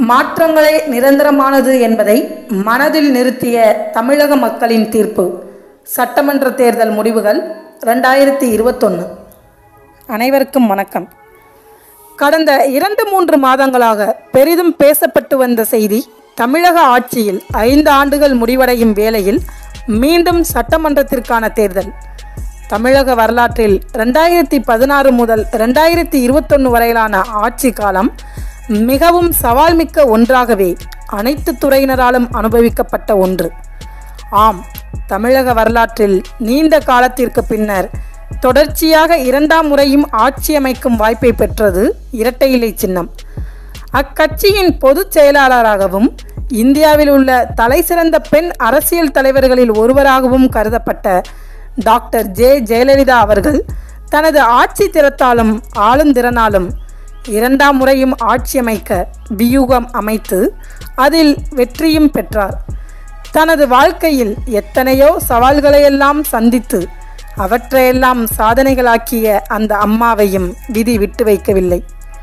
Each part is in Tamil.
மாற்றங்களே நிரந்தரமானது என்பதை மனதில் நிறுத்திய தமிழக மக்களின் தீர்ப்பு சட்டமன்ற தேர்தல் முடிவுகள் ரெண்டாயிரத்தி இருபத்தொன்று அனைவருக்கும் வணக்கம் கடந்த இரண்டு மூன்று மாதங்களாக பெரிதும் பேசப்பட்டு வந்த செய்தி தமிழக ஆட்சியில் ஐந்து ஆண்டுகள் முடிவடையும் வேளையில் மீண்டும் சட்டமன்றத்திற்கான தேர்தல் தமிழக வரலாற்றில் ரெண்டாயிரத்தி பதினாறு முதல் ரெண்டாயிரத்தி இருபத்தொன்று வரையிலான ஆட்சி காலம் மிகவும் சவால்மிக்க ஒன்றாகவே அனைத்து துறையினராலும் அனுபவிக்கப்பட்ட ஒன்று ஆம் தமிழக வரலாற்றில் நீண்ட காலத்திற்கு பின்னர் தொடர்ச்சியாக இரண்டாம் முறையும் ஆட்சி அமைக்கும் வாய்ப்பை பெற்றது இரட்டை இலை சின்னம் அக்கட்சியின் பொதுச் செயலாளராகவும் இந்தியாவில் உள்ள தலைசிறந்த பெண் அரசியல் தலைவர்களில் ஒருவராகவும் கருதப்பட்ட டாக்டர் ஜே ஜெயலலிதா அவர்கள் தனது ஆட்சி திறத்தாலும் ஆளுந்திறனாலும் இரண்டாம் முறையும் ஆட்சி அமைக்க வியூகம் அமைத்து அதில் வெற்றியும் பெற்றார் தனது வாழ்க்கையில் எத்தனையோ சவால்களையெல்லாம் சந்தித்து அவற்றையெல்லாம் சாதனைகளாக்கிய அந்த அம்மாவையும் விதி விட்டு வைக்கவில்லை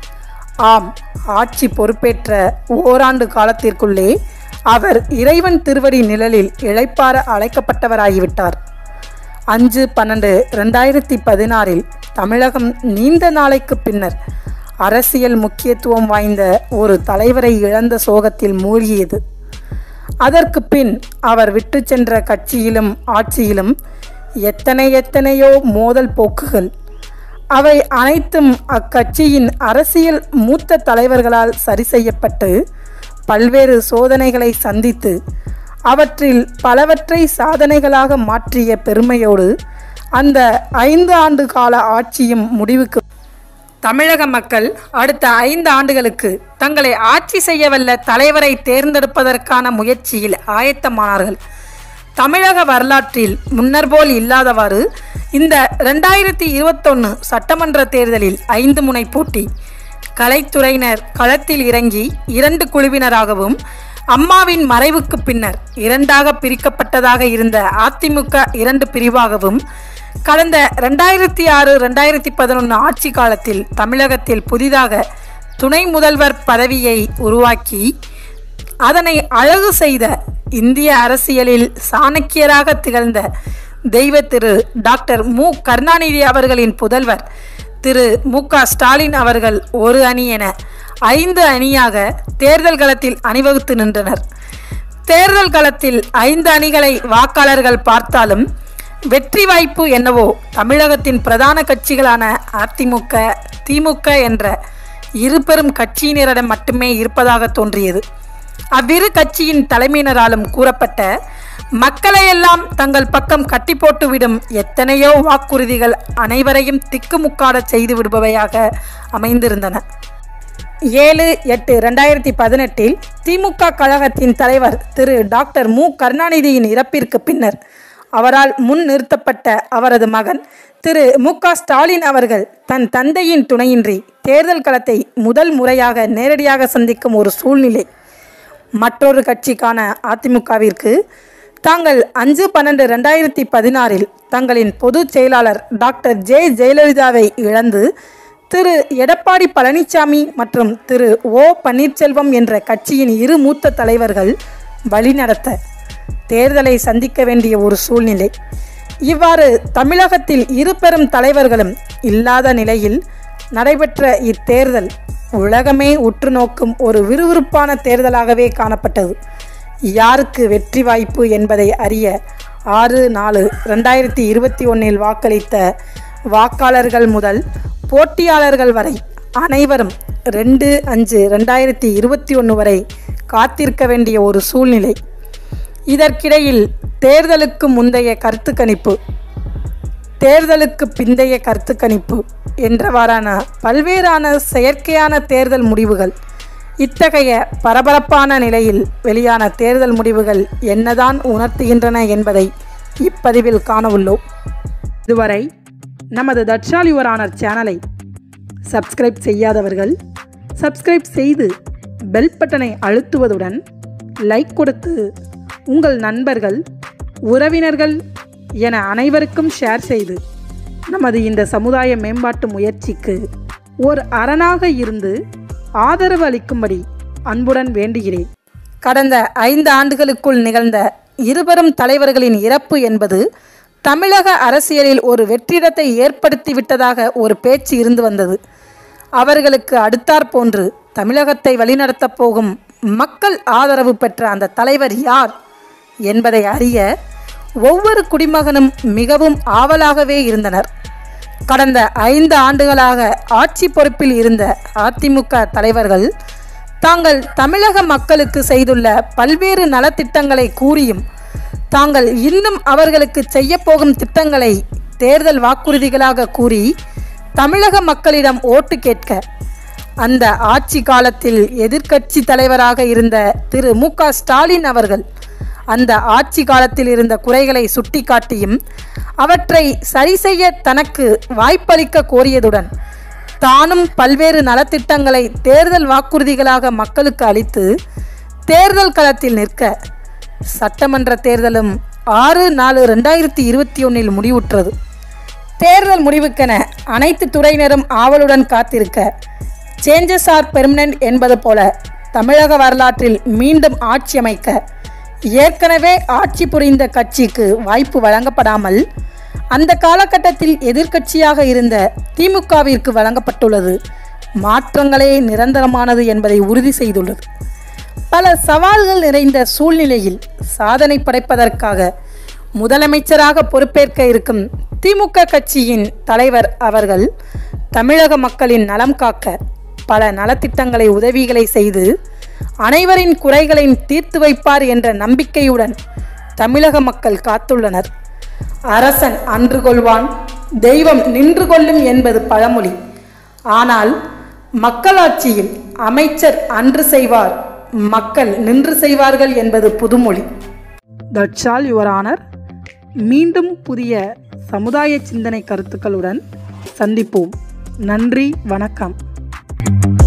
ஆம் ஆட்சி பொறுப்பேற்ற ஓராண்டு காலத்திற்குள்ளே அவர் இறைவன் திருவடி நிழலில் இழைப்பார அழைக்கப்பட்டவராகிவிட்டார் அஞ்சு பன்னெண்டு ரெண்டாயிரத்தி பதினாறில் தமிழகம் நீண்ட நாளைக்கு பின்னர் அரசியல் முக்கியத்துவம் வாய்ந்த ஒரு தலைவரை இழந்த சோகத்தில் மூழ்கியது அதற்கு பின் அவர் விட்டு சென்ற கட்சியிலும் ஆட்சியிலும் எத்தனை எத்தனையோ மோதல் போக்குகள் அவை அனைத்தும் அக்கட்சியின் அரசியல் மூத்த தலைவர்களால் சரி செய்யப்பட்டு பல்வேறு சோதனைகளை சந்தித்து அவற்றில் பலவற்றை சாதனைகளாக மாற்றிய பெருமையோடு அந்த ஐந்து ஆண்டு கால ஆட்சியும் முடிவுக்கு தமிழக மக்கள் அடுத்த ஐந்து ஆண்டுகளுக்கு தங்களை ஆட்சி செய்யவல்ல தலைவரை தேர்ந்தெடுப்பதற்கான முயற்சியில் ஆயத்தமானார்கள் தமிழக வரலாற்றில் முன்னர் போல் இல்லாதவாறு இந்த ரெண்டாயிரத்தி இருபத்தொன்று சட்டமன்ற தேர்தலில் ஐந்து முனை போட்டி கலைத்துறையினர் களத்தில் இறங்கி இரண்டு குழுவினராகவும் அம்மாவின் மறைவுக்கு பின்னர் இரண்டாக பிரிக்கப்பட்டதாக இருந்த அதிமுக இரண்டு பிரிவாகவும் கடந்த ரெண்டாயிரத்தி ஆறு ரெண்டாயிரத்தி பதினொன்று ஆட்சி காலத்தில் தமிழகத்தில் புதிதாக துணை முதல்வர் பதவியை உருவாக்கி அதனை அழகு செய்த இந்திய அரசியலில் சாணக்கியராக திகழ்ந்த தெய்வ திரு டாக்டர் மு கருணாநிதி அவர்களின் புதல்வர் திரு மு க ஸ்டாலின் அவர்கள் ஒரு அணி என ஐந்து அணியாக தேர்தல் களத்தில் அணிவகுத்து நின்றனர் தேர்தல் களத்தில் ஐந்து அணிகளை வாக்காளர்கள் பார்த்தாலும் வெற்றி வாய்ப்பு என்னவோ தமிழகத்தின் பிரதான கட்சிகளான அதிமுக திமுக என்ற இரு பெரும் கட்சியினரிடம் மட்டுமே இருப்பதாக தோன்றியது அவ்விரு கட்சியின் தலைமையினராலும் கூறப்பட்ட மக்களையெல்லாம் தங்கள் பக்கம் கட்டி போட்டுவிடும் எத்தனையோ வாக்குறுதிகள் அனைவரையும் திக்குமுக்காட செய்து விடுபவையாக அமைந்திருந்தன ஏழு எட்டு ரெண்டாயிரத்தி பதினெட்டில் திமுக கழகத்தின் தலைவர் திரு டாக்டர் மு கருணாநிதியின் இறப்பிற்கு பின்னர் அவரால் முன் நிறுத்தப்பட்ட அவரது மகன் திரு மு க ஸ்டாலின் அவர்கள் தன் தந்தையின் துணையின்றி தேர்தல் களத்தை முதல் முறையாக நேரடியாக சந்திக்கும் ஒரு சூழ்நிலை மற்றொரு கட்சிக்கான அதிமுகவிற்கு தாங்கள் அஞ்சு பன்னெண்டு ரெண்டாயிரத்தி பதினாறில் தங்களின் பொதுச் செயலாளர் டாக்டர் ஜே ஜெயலலிதாவை இழந்து திரு எடப்பாடி பழனிசாமி மற்றும் திரு ஓ பன்னீர்செல்வம் என்ற கட்சியின் இரு மூத்த தலைவர்கள் வழிநடத்த தேர்தலை சந்திக்க வேண்டிய ஒரு சூழ்நிலை இவ்வாறு தமிழகத்தில் இரு பெரும் தலைவர்களும் இல்லாத நிலையில் நடைபெற்ற இத்தேர்தல் உலகமே உற்று நோக்கும் ஒரு விறுவிறுப்பான தேர்தலாகவே காணப்பட்டது யாருக்கு வெற்றி வாய்ப்பு என்பதை அறிய ஆறு நாலு ரெண்டாயிரத்தி இருபத்தி ஒன்றில் வாக்களித்த வாக்காளர்கள் முதல் போட்டியாளர்கள் வரை அனைவரும் ரெண்டு அஞ்சு ரெண்டாயிரத்தி இருபத்தி ஒன்று வரை காத்திருக்க வேண்டிய ஒரு சூழ்நிலை இதற்கிடையில் தேர்தலுக்கு முந்தைய கருத்து கணிப்பு தேர்தலுக்கு பிந்தைய கருத்து கணிப்பு என்றவாறான பல்வேறான செயற்கையான தேர்தல் முடிவுகள் இத்தகைய பரபரப்பான நிலையில் வெளியான தேர்தல் முடிவுகள் என்னதான் உணர்த்துகின்றன என்பதை இப்பதிவில் காண உள்ளோம் இதுவரை நமது தட்சால் யுவர் ஆனர் சேனலை சப்ஸ்கிரைப் செய்யாதவர்கள் சப்ஸ்கிரைப் செய்து பெல் பட்டனை அழுத்துவதுடன் லைக் கொடுத்து உங்கள் நண்பர்கள் உறவினர்கள் என அனைவருக்கும் ஷேர் செய்து நமது இந்த சமுதாய மேம்பாட்டு முயற்சிக்கு ஒரு அரணாக இருந்து ஆதரவு அளிக்கும்படி அன்புடன் வேண்டுகிறேன் கடந்த ஐந்து ஆண்டுகளுக்குள் நிகழ்ந்த இருவரும் தலைவர்களின் இறப்பு என்பது தமிழக அரசியலில் ஒரு வெற்றிடத்தை ஏற்படுத்திவிட்டதாக ஒரு பேச்சு இருந்து வந்தது அவர்களுக்கு அடுத்தாற் போன்று தமிழகத்தை வழிநடத்தப் போகும் மக்கள் ஆதரவு பெற்ற அந்த தலைவர் யார் என்பதை அறிய ஒவ்வொரு குடிமகனும் மிகவும் ஆவலாகவே இருந்தனர் கடந்த ஐந்து ஆண்டுகளாக ஆட்சி பொறுப்பில் இருந்த அதிமுக தலைவர்கள் தாங்கள் தமிழக மக்களுக்கு செய்துள்ள பல்வேறு நலத்திட்டங்களை கூறியும் தாங்கள் இன்னும் அவர்களுக்கு செய்யப்போகும் திட்டங்களை தேர்தல் வாக்குறுதிகளாக கூறி தமிழக மக்களிடம் ஓட்டு கேட்க அந்த ஆட்சி காலத்தில் எதிர்க்கட்சி தலைவராக இருந்த திரு மு க ஸ்டாலின் அவர்கள் அந்த ஆட்சி காலத்தில் இருந்த குறைகளை சுட்டிக்காட்டியும் அவற்றை சரி செய்ய தனக்கு வாய்ப்பளிக்க கோரியதுடன் தானும் பல்வேறு நலத்திட்டங்களை தேர்தல் வாக்குறுதிகளாக மக்களுக்கு அளித்து தேர்தல் களத்தில் நிற்க சட்டமன்ற தேர்தலும் ஆறு நாலு ரெண்டாயிரத்தி இருபத்தி ஒன்றில் முடிவுற்றது தேர்தல் முடிவுக்கென அனைத்து துறையினரும் ஆவலுடன் காத்திருக்க சேஞ்சஸ் ஆர் பெர்மனன்ட் என்பது போல தமிழக வரலாற்றில் மீண்டும் ஆட்சி அமைக்க ஏற்கனவே ஆட்சி புரிந்த கட்சிக்கு வாய்ப்பு வழங்கப்படாமல் அந்த காலகட்டத்தில் எதிர்க்கட்சியாக இருந்த திமுகவிற்கு வழங்கப்பட்டுள்ளது மாற்றங்களே நிரந்தரமானது என்பதை உறுதி செய்துள்ளது பல சவால்கள் நிறைந்த சூழ்நிலையில் சாதனை படைப்பதற்காக முதலமைச்சராக பொறுப்பேற்க இருக்கும் திமுக கட்சியின் தலைவர் அவர்கள் தமிழக மக்களின் நலம் காக்க பல நலத்திட்டங்களை உதவிகளை செய்து அனைவரின் குறைகளை தீர்த்து வைப்பார் என்ற நம்பிக்கையுடன் தமிழக மக்கள் காத்துள்ளனர் அரசன் அன்று கொள்வான் தெய்வம் நின்று கொள்ளும் என்பது பழமொழி ஆனால் மக்களாட்சியில் அமைச்சர் அன்று செய்வார் மக்கள் நின்று செய்வார்கள் என்பது புதுமொழி தட்ஸ் ஆல் யுவர் ஆனர் மீண்டும் புதிய சமுதாய சிந்தனை கருத்துக்களுடன் சந்திப்போம் நன்றி வணக்கம்